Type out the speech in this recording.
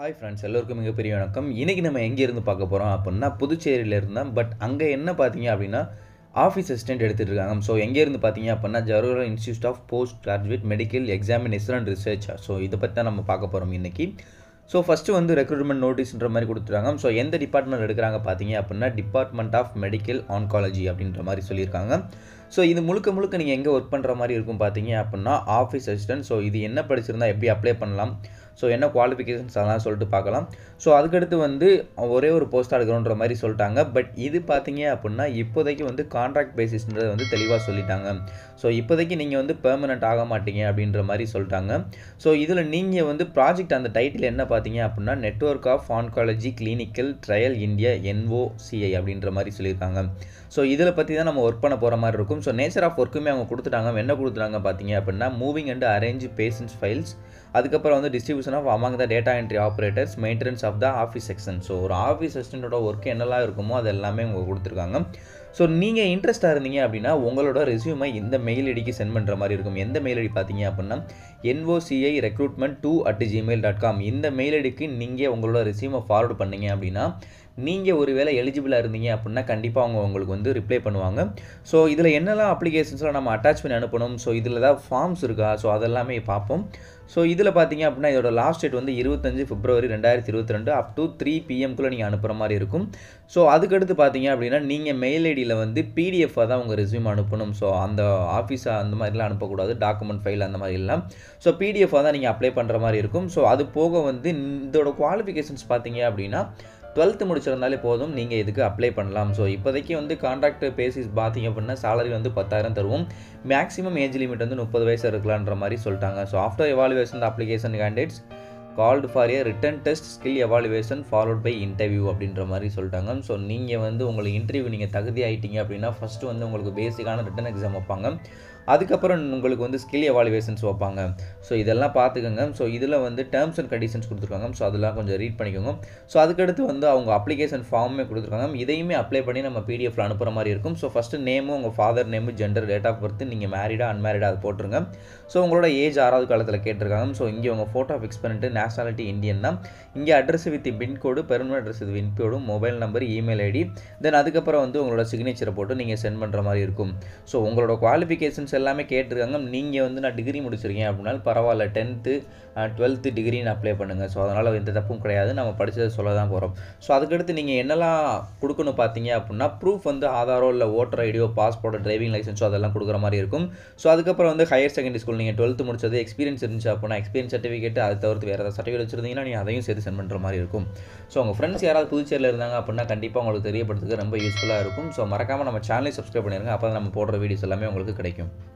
hi friends எல்லோருக்கும் மிகப்பெரிய வணக்கம் இன்றைக்கி நம்ம எங்கே இருந்து பார்க்க போகிறோம் அப்படின்னா புதுச்சேரியில் இருந்தோம் பட் அங்கே என்ன பார்த்தீங்க அப்படின்னா ஆஃபீஸ் அசிஸ்டன்ட் எடுத்துகிட்டு இருக்காங்க ஸோ எங்கேருந்து பார்த்தீங்க அப்படின்னா Jawaharlal institute of post graduate medical examination and research so இதை பற்றி தான் நம்ம பார்க்க போகிறோம் இன்றைக்கி ஸோ ஃபஸ்ட்டு வந்து ரெக்ரூட்மெண்ட் நோட்டீஸ்ன்ற மாதிரி கொடுத்துருக்காங்க ஸோ எந்த டிபார்ட்மெண்ட் எடுக்கிறாங்க பார்த்தீங்க அப்படின்னா டிபார்ட்மெண்ட் ஆஃப் மெடிக்கல் ஆன்காலஜி அப்படின்ற மாதிரி சொல்லியிருக்காங்க ஸோ இது முழுக்க முழுக்க நீங்கள் எங்கே ஒர்க் பண்ணுற மாதிரி இருக்கும் பார்த்தீங்க அப்படின்னா ஆஃபீஸ் அசிஸ்டன்ட் ஸோ இது என்ன படிச்சிருந்தா எப்படி அப்ளை பண்ணலாம் ஸோ என்ன குவாலிஃபிகேஷன்ஸ் அதெல்லாம் சொல்லிட்டு பார்க்கலாம் ஸோ அதுக்கடுத்து வந்து ஒரே ஒரு போஸ்ட்டாக எடுக்கணுன்ற மாதிரி சொல்லிட்டாங்க பட் இது பார்த்தீங்க அப்படின்னா இப்போதைக்கு வந்து கான்ட்ராக்ட் பேசிஸ்ன்றதை வந்து தெளிவாக சொல்லிட்டாங்க ஸோ இப்போதைக்கு நீங்கள் வந்து பெர்மனெண்ட் ஆக மாட்டீங்க அப்படின்ற மாதிரி சொல்லிட்டாங்க ஸோ இதில் நீங்கள் வந்து ப்ராஜெக்ட் அந்த டைட்டில் என்ன பார்த்தீங்க அப்படின்னா network of oncology clinical trial India NOCI அப்படின்ற மாதிரி சொல்லியிருக்காங்க ஸோ இதில் பற்றி தான் நம்ம ஒர்க் பண்ண போகிற மாதிரி இருக்கும் ஸோ நேச்சர் ஆஃப் ஒர்க்குமே அவங்க கொடுத்துட்டாங்க என்ன கொடுத்துட்டாங்க பார்த்தீங்க அப்படின்னா moving and arrange patients files அதுக்கப்புறம் வந்து distribution of among the data entry operators maintenance of the office section so ஒரு ஆஃபீஸ் அசிஸ்டண்ட்டோட ஒர்க் என்னெல்லாம் இருக்குமோ அது எல்லாமே அவங்க கொடுத்துருக்காங்க ஸோ நீங்கள் இன்ட்ரெஸ்ட்டாக இருந்தீங்க அப்படின்னா உங்களோட ரெசியூமை இந்த மெயில் ஐடிக்கு சென்ட் பண்ணுற மாதிரி இருக்கும் எந்த மெயில் ஐடி பார்த்தீங்க அப்படின்னா NOCI recruitment two at Gmail dot com இந்த மெயில் ஐடிக்கு நீங்கள் உங்களோட ரெசியூமை ஃபார்வர்டு பண்ணீங்க அப்படின்னா நீங்கள் ஒரு வேளை எலிஜிபிளாக இருந்தீங்க அப்படின்னா கண்டிப்பாக அவங்க உங்களுக்கு வந்து ரிப்ளை பண்ணுவாங்க ஸோ இதில் என்னெல்லாம் அப்ளிகேஷன்ஸ்லாம் நம்ம அட்டாச் பண்ணி அனுப்பணும் ஸோ இதில் ஏதாவது ஃபார்ம்ஸ் இருக்கா ஸோ அதெல்லாமே பார்ப்போம் ஸோ இதில் பார்த்தீங்க அப்படின்னா இதோட லாஸ்ட் டேட் வந்து இருபத்தஞ்சு பிப்ரவரி ரெண்டாயிரத்தி இருபத்தி ரெண்டு அப் டு த்ரீ பிஎம்குள்ளே நீங்கள் அனுப்புகிற மாதிரி இருக்கும் ஸோ அதுக்கடுத்து பார்த்தீங்க அப்படின்னா நீங்கள் மெயில் ஐடியில் வந்து பிடிஎஃபாக தான் உங்கள் ரெஸ்யூம் அனுப்பணும் ஸோ அந்த ஆஃபீஸை அந்த மாதிரிலாம் அனுப்பக்கூடாது டாக்குமெண்ட் ஃபைல் அந்த மாதிரிலாம் ஸோ பிடிஎஃபாக தான் நீங்கள் அப்ளை பண்ணுற மாதிரி இருக்கும் ஸோ அது போக வந்து இதோட குவாலிஃபிகேஷன்ஸ் பார்த்தீங்க அப்படின்னா டுவெல்த்து முடிச்சிருந்தாலே போதும் நீங்கள் இதுக்கு அப்ளை பண்ணலாம் ஸோ இப்போதைக்கு வந்து கான்ட்ராக்ட் பேசிஸ் பார்த்தீங்க அப்படின்னா சேலரி வந்து பத்தாயிரம் தருவோம் மேக்ஸிமம் ஏஜ் லிமிட் வந்து முப்பது வயசு இருக்கலான்ற மாதிரி சொல்லிட்டாங்க so after evaluation application candidates called for a written test skill evaluation followed by interview அப்படின்ற மாதிரி சொல்லிட்டாங்க ஸோ நீங்கள் வந்து உங்களுக்கு இன்டர்வியூ நீங்கள் தகுதி ஆகிட்டீங்க அப்படின்னா ஃபஸ்ட்டு வந்து உங்களுக்கு பேசிக்கான ரிட்டன் எக்ஸாம் வைப்பாங்க அதுக்கப்புறம் உங்களுக்கு வந்து ஸ்கில் எவாலுவேஷன்ஸ் வைப்பாங்க ஸோ இதெல்லாம் பார்த்துக்கோங்க ஸோ இதில் வந்து டேர்ம்ஸ் அண்ட் கண்டிஷன்ஸ் கொடுத்துருக்காங்க ஸோ அதெல்லாம் கொஞ்சம் ரீட் பண்ணிக்கோங்க ஸோ அதுக்கடுத்து வந்து அவங்க அப்ளிகேஷன் ஃபார்மே கொடுத்துருக்காங்க இதையுமே அப்ளை பண்ணி நம்ம பிடிஎஃப்ல அனுப்புகிற மாதிரி இருக்கும் ஸோ ஃபஸ்ட்டு நேமும் உங்கள் father name gender date of birth நீங்கள் மேரிடா அன்மேரிடா அது போட்டுருங்க ஸோ உங்களோட ஏஜ் ஆறாவது காலத்தில் கேட்டிருக்காங்க ஸோ இங்கே உங்கள் ஃபோட்டோ ஃபிக்ஸ் பண்ணிட்டு நேஷனாலிட்டி இந்தியன் தான் இங்கே address with pincode permanent address with pincode mobile number email ID then அதுக்கப்புறம் வந்து உங்களோட சிக்னேச்சரை போட்டு நீங்கள் சென்ட் பண்ணுற மாதிரி இருக்கும் ஸோ உங்களோட குவாலிஃபிகேஷன்ஸ் எல்லாமே கேட்டிருக்காங்க நீங்கள் வந்து நான் டிகிரி முடிச்சிருக்கேன் அப்படின்னாலும் பரவாயில்ல டென்த்து டுவெல்த்து டிகிரின்னு அப்ளை பண்ணுங்கள் ஸோ அதனால் எந்த தப்பும் கிடையாது நம்ம படித்ததை சொல்ல தான் போகிறோம் ஸோ அதுக்கடுத்து நீங்கள் என்னெல்லாம் கொடுக்கணும் பார்த்தீங்க அப்படின்னா ப்ரூஃப் வந்து ஆதாரோ இல்லை ஓட்டர் ஐடியோ பாஸ்போர்ட் டிரைவிங் லைசன்ஸோ அதெல்லாம் கொடுக்குற மாதிரி இருக்கும் ஸோ அதுக்கப்புறம் வந்து ஹையர் செகண்டரி ஸ்கூல் நீங்கள் டுவெல்த்து முடிச்சது எக்ஸ்பீரியன்ஸ் இருந்துச்சு அப்படின்னா எக்ஸ்பீரியன்ஸ் சர்டிஃபிகேட் அதை தவிர்த்து வேறு ஏதாவது சர்டிஃபிகேட் வச்சிருந்தீங்கன்னா நீங்கள் அதையும் சேர்த்து சென்ட் பண்ணுற மாதிரி இருக்கும் ஸோ உங்கள் ஃப்ரெண்ட்ஸ் யாராவது புதுச்சேரியில் இருந்தாங்க அப்படின்னா கண்டிப்பாக உங்களுக்கு தெரியப்படுறதுக்கு ரொம்ப யூஸ்ஃபுல்லாக இருக்கும் ஸோ மறக்காமல் நம்ம சேனலை சப்ஸ்கிரைப் பண்ணிடுங்க அப்போ தான் நம்ம போடுற வீடியோஸ் எல்லாமே உங்களுக்கு கிடைக்கும்